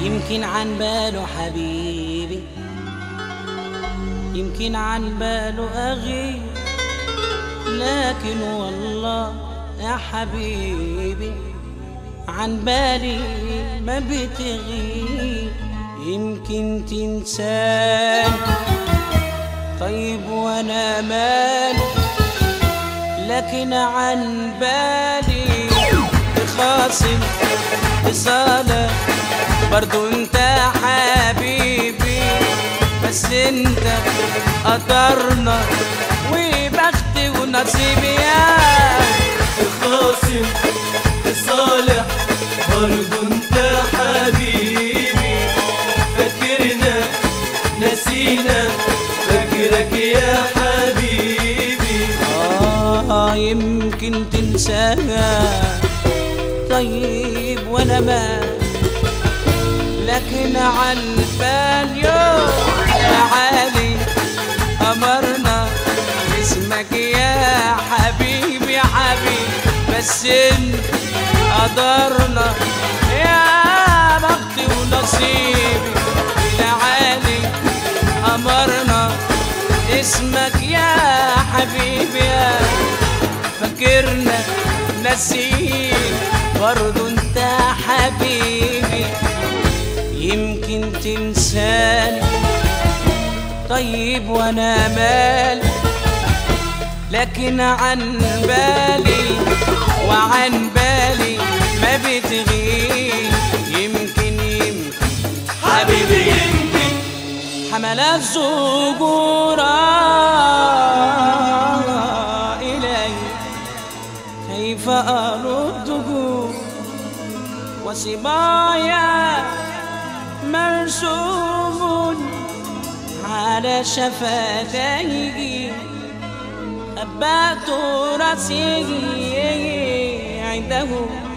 يمكن عن باله حبيبي يمكن عن باله أغيب لكن والله يا حبيبي عن بالي ما بتغيب يمكن تنساني طيب وانا مالي لكن عن بالي خاصم بصالة برضو انت حبيبي بس انت قدرنا وبختي ونصيبي يا الخاصم الصالح برضو انت حبيبي فاكرنا نسينا فاكرك يا حبيبي آه يمكن تنساها طيب وانا ما لكن على البال يوم تعالي أمرنا اسمك يا حبيبي يا حبيبي بس انت قدرنا يا بختي ونصيبي تعالي أمرنا اسمك يا حبيبي يا فاكرنا نسيت برضو انت حبيبي يمكن تنساني طيب وانا مالي لكن عن بالي وعن بالي ما بتغيب يمكن يمكن حبيبي يمكن حمل الزجورا إلي كيف أرده وصبايا مرسوم على شفتيه أبات راسه عنده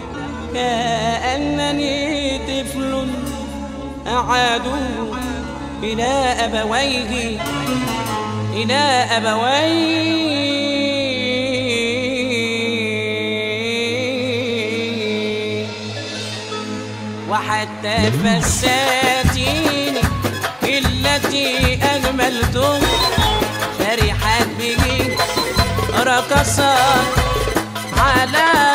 كأنني طفل أعاد إلى أبويه إلى أبويه وحتى فساتين التي أجملتم فرحت به رقصت على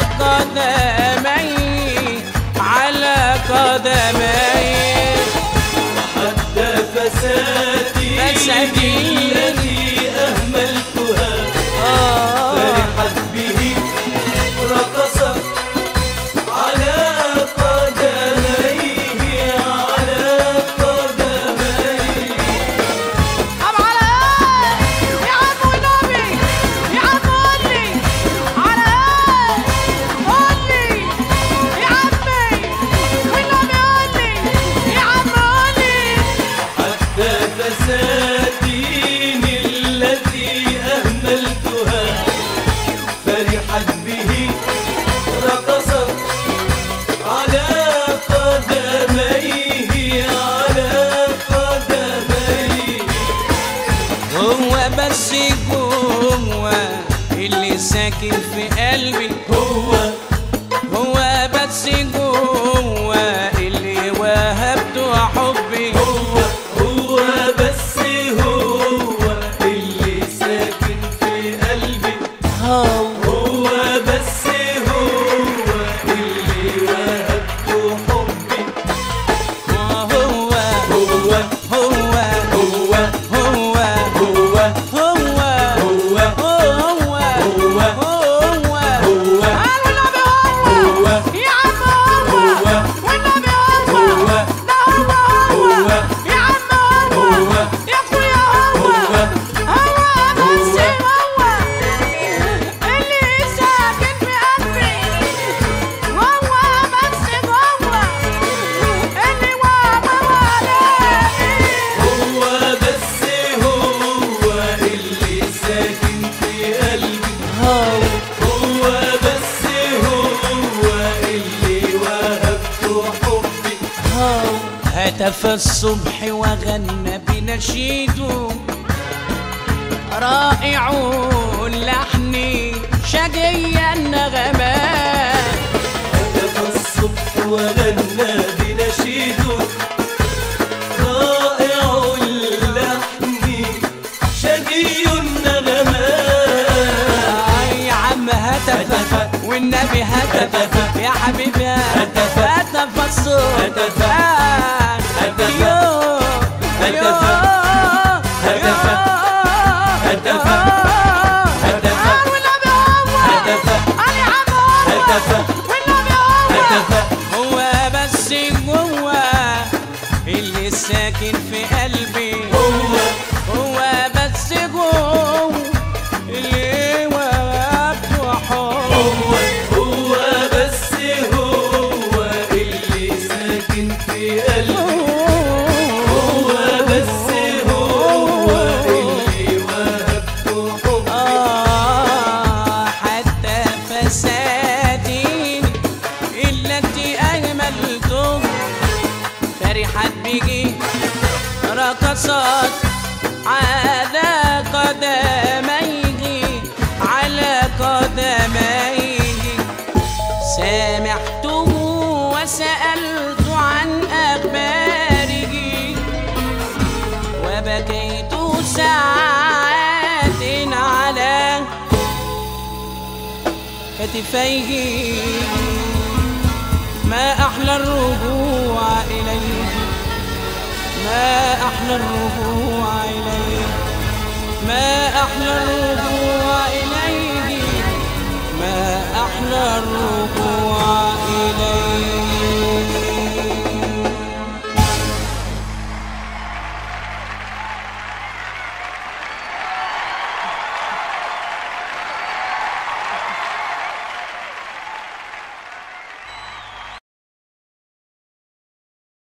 قدمي على قدمي حتى فساتي فساتي. التي أهملتها آه فرحت به رقصت على قدميه على قدميه طب على ايه يا عم والنبي يا عم قول لي على ايه قول لي يا عمي والنبي قول لي يا عم قول لي حتى فساتين التي أهملتها فرحت به رقصت على قدميه على قدميه هو بس جوه اللي ساكن في قلبي هو هو بس جوه اللي وهبته حبي هو هو بس هو اللي ساكن في قلبي هو هو بس هو اللي وهبته حبي هو هو هو هو هو هو هو هو هو هو هو هو قال والنبي هو هو يا عم هو هو والنبي هو هو ده هو هو هو يا عم هو هو يا اخويا هو هو هو بس هو اللي ساكن في قلبي هو بس هو اللي واقف عليه هو بس هو اللي ساكن في قلبي هو بس هو اللي وهبته حبي هتف الصبح وغنى بنشيده رائع اللحن شقي النغمات هتف الصبح وغنى بنشيده والنبي هتف يا حبيبي هتف هتف الصوت هتف. آه، هتف. يو هتف. يو هتف. هتف. هتف. آه، والنبي هو هتف. قال يا عم هو هتف. والنبي هو هتف هو بس جوه اللي ساكن في قلبي هو هو بس جوه اللي وقفت وحب هو هو بس هو اللي ساكن في قلبي هو بس هو اللي وهبته حبي آه حتى فساتين التي أهملته فرحت بيجي رقصت على قدميه على قدميه سامحته وسألت عن أخباره وبكيت ساعات على كتفيه ما أحلى الرجوع إليه ما أحلى الرجوع إليه ما أحلى